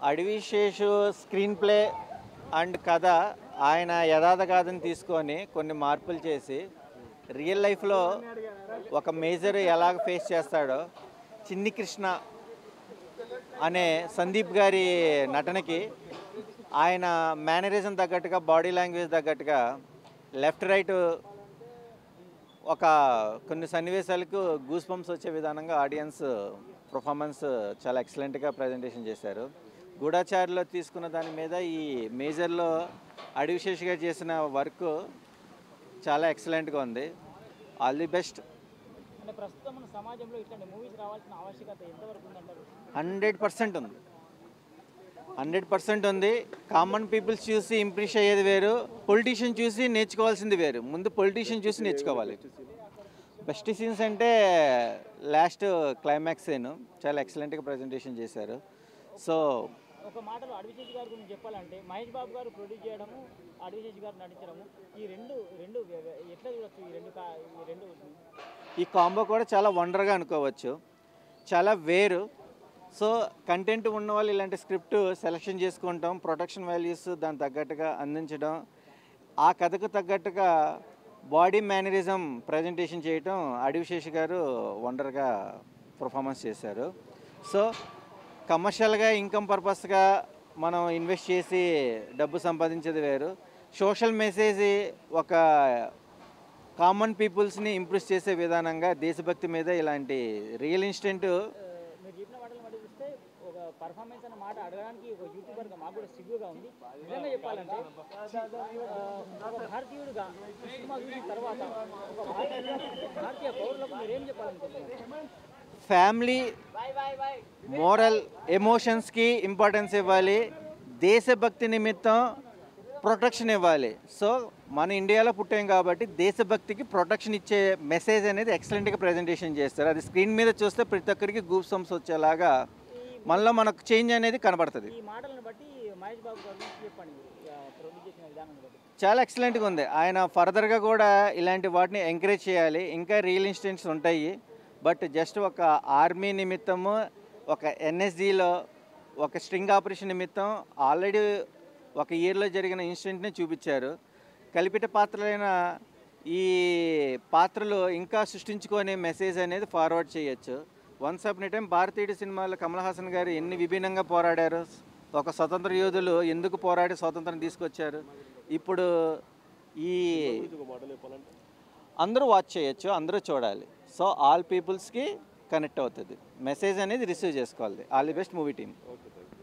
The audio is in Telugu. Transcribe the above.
అడవిశేషు స్క్రీన్ ప్లే అండ్ కథ ఆయన యథార్థ కథని తీసుకొని కొన్ని మార్పులు చేసి రియల్ లైఫ్లో ఒక మేజర్ ఎలాగ ఫేస్ చేస్తాడో చిన్ని కృష్ణ అనే సందీప్ గారి నటనకి ఆయన మేనరిజం తగ్గట్టుగా బాడీ లాంగ్వేజ్ తగ్గట్టుగా లెఫ్ట్ రైట్ ఒక కొన్ని సన్నివేశాలకు గూస్ బంప్స్ వచ్చే విధానంగా ఆడియన్స్ పర్ఫార్మెన్స్ చాలా ఎక్సలెంట్గా ప్రజెంటేషన్ చేశారు గూఢాచారిలో తీసుకున్న దాని మీద ఈ మేజర్లో అడివిశేష్ గారు చేసిన వర్క్ చాలా ఎక్సలెంట్గా ఉంది ఆల్ ది బెస్ట్ అంటే ప్రస్తుతం మన సమాజంలో ఇట్లాంటి మూవీస్ రావాల్సిన ఆవశ్యకత ఎంతవరకు ఉందంటారు హండ్రెడ్ పర్సెంట్ ఉంది హండ్రెడ్ పర్సెంట్ ఉంది కామన్ పీపుల్స్ చూసి ఇంప్రెస్ అయ్యేది వేరు పొలిటీషియన్ చూసి నేర్చుకోవాల్సింది వేరు ముందు పొలిటీషియన్ చూసి నేర్చుకోవాలి బెస్ట్ సీన్స్ అంటే లాస్ట్ క్లైమాక్స్ సీన్ చాలా ఎక్సలెంట్గా ప్రజెంటేషన్ చేశారు సో ఒక మాటలో అడివిశేష్ గారి గురించి చెప్పాలంటే మహేష్ బాబు గారు ప్రొడ్యూస్ చేయడము అడివిశేష్ గారు నటించడము ఈ రెండు రెండు వ్య- వ్య- ఎట్లా చూడొచ్చు ఈ రెండు కా- ఈ రెండు ఈ కాంబో కూడా చాలా వండర్గా అనుకోవచ్చు చాలా వేరు సో కంటెంట్ ఉన్న వాళ్ళు ఇలాంటి స్క్రిప్ట్ సెలెక్షన్ చేసుకుంటాం ప్రొటెక్షన్ వాల్యూస్ దానికి తగ్గట్టుగా అందించడం ఆ కథకు తగ్గట్టుగా బాడీ మేనరిజం ప్రజెంటేషన్ చేయటం అడివిశేష్ గారు వండర్గా పర్ఫార్మెన్స్ చేశారు సో కమర్షియల్గా ఇన్కమ్ పర్పస్గా మనం ఇన్వెస్ట్ చేసి డబ్బు సంపాదించేది వేరు సోషల్ మెసేజ్ ఒక కామన్ పీపుల్స్ని ఇంప్రూవ్ చేసే విధానంగా దేశభక్తి మీద ఇలాంటి రియల్ ఇన్స్టెంట్ ఆ, మీరు చెప్పిన మాటలు మట్టి చూస్తే ఒక పర్ఫార్మెన్స్ అన్న మాట అడగడానికి ఒక యూట్యూబర్గా మాకు కూడా సిగ్గుగా ఉంది నిజంగా చెప్పాలంటే ఆ, ఒక భారతీయుడిగా ఈ సినిమా చూసిన తర్వాత ఒక భారతీయ భారతీయ పౌరులకు మీరేం చెప్పాలనుకుంటున్నారు ఫ్యామిలీ మోరల్ ఎమోషన్స్కి ఇంపార్టెన్స్ ఇవ్వాలి దేశభక్తి నిమిత్తం ప్రొటెక్షన్ ఇవ్వాలి సో మన ఇండియాలో పుట్టాం కాబట్టి దేశభక్తికి ప్రొటెక్షన్ ఇచ్చే మెసేజ్ అనేది ఎక్సలెంట్గా ప్రజెంటేషన్ చేస్తారు అది స్క్రీన్ మీద చూస్తే ప్రతి ఒక్కరికి గూప్ సంస్ వచ్చేలాగా మనలో మనకు చేంజ్ అనేది కనబడుతుంది ఈ మాటలను బట్టి మహేష్ బాబు గారు గురించి చెప్పండి ప్రొడ్యూస్ చేసిన విధానం బట్టి చాలా ఎక్సలెంట్గా ఉంది ఆయన ఫర్దర్గా కూడా ఇలాంటి వాటిని ఎంకరేజ్ చేయాలి ఇంకా రియల్ ఇన్సిడెంట్స్ ఉంటాయి బట్ జస్ట్ ఒక ఆర్మీ నిమిత్తము ఒక ఎన్ఎస్జిలో ఒక స్ట్రింగ్ ఆపరేషన్ నిమిత్తం ఆల్రెడీ ఒక ఇయర్లో జరిగిన ఇన్సిడెంట్ని చూపించారు కల్పిత పాత్రలైన ఈ పాత్రలు ఇంకా సృష్టించుకొని మెసేజ్ అనేది ఫార్వర్డ్ చేయొచ్చు వన్స్ అప్ టైం భారతీయుడు సినిమాలో కమల్ హాసన్ గారు ఎన్ని విభిన్నంగా పోరాడారు ఒక స్వతంత్ర యోధులు ఎందుకు పోరాడి స్వాతంత్రం తీసుకొచ్చారు ఇప్పుడు ఈ అందరూ వాచ్ చేయొచ్చు అందరూ చూడాలి సో ఆల్ పీపుల్స్కి కనెక్ట్ అవుతుంది మెసేజ్ అనేది రిసీవ్ చేసుకోవాలి all the best movie team okay thank